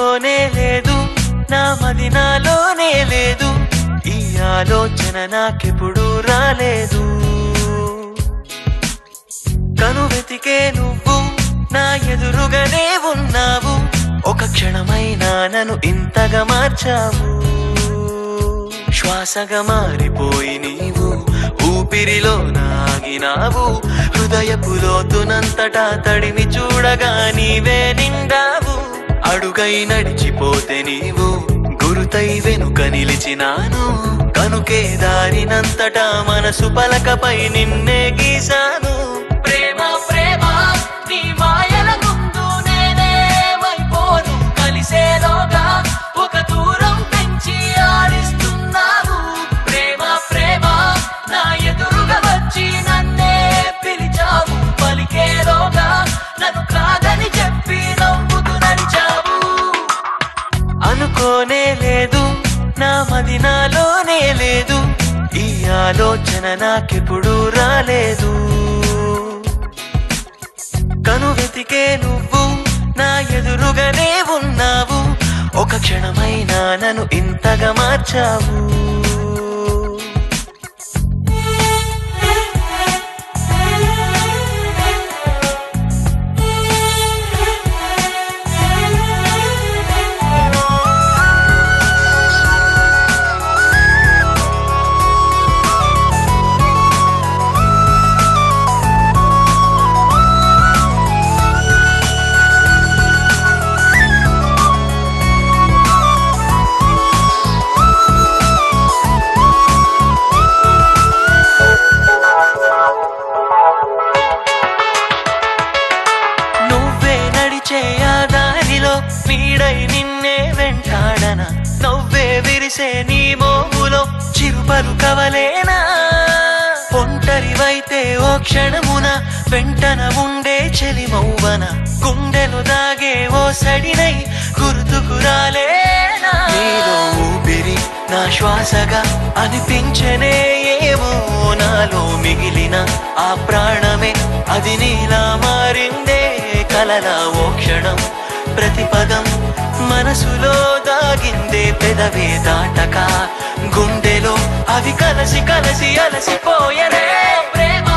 అనుకోనే లేదు నా మది నాలోనే లేదు ఈ ఆలోచన నాకెప్పుడు రాలేదు కను వెతికే నువ్వు నా ఎదురుగానే ఉన్నావు ఒక క్షణమైనా నన్ను ఇంతగా మార్చావు శ్వాసగా మారిపోయి నీవు ఊపిరిలో నాగినావు హృదయపు లోతునంతటా తడిమి చూడగా నీవే నిండావు అడుగై నడిచిపోతే నీవు గురుతై వెనుక నిలిచినాను కనుకే దారినంతటా మనసు పలకపై నిన్నే గీసాను ప్రేమ ప్రేమ నీ మాయల ముందు నేనేమైపోను కలిసేలోగా ఒక దూరం పెంచి ఆడిస్తున్నావు ప్రేమ ప్రేమ నా ఎదురుగా వచ్చి నన్నే పిలిచావు పలికేలోగా నన్ను కాదని చెప్పి నవ్వుతూ నడిచావు అనుకోనే లేదు నా మది నాలోనే లేదు ఈ ఆలోచన నాకెప్పుడు రాలేదు కను వెతికే నువ్వు నా ఎదురుగానే ఉన్నావు ఒక క్షణమైనా నన్ను ఇంతగా మార్చావు నువ్వే నడిచే ఆ దారిలో నీడై నిన్నే వెంటాడన నవ్వే విరిసే నీ మోములో చిరుపలు కవలేనా ఒంటరివైతే ఓ క్షణమున వెంటన ఉండే చెలిమౌవన గుండెలు దాగే ఓ సడినై గుర్తుకు రాలేనా నీలో ఊపిరి నా శ్వాసగా అనిపించనే ఏమో నాలో మిగిలిన ఆ ప్రాణమే అది నీలా మారిందే కలలా ఓ క్షణం ప్రతిపదం మనసులో దాగిందే పెదవే దాటక గుండెలో అవి కలసి కలసి అలసిపోయనే ప్రేమ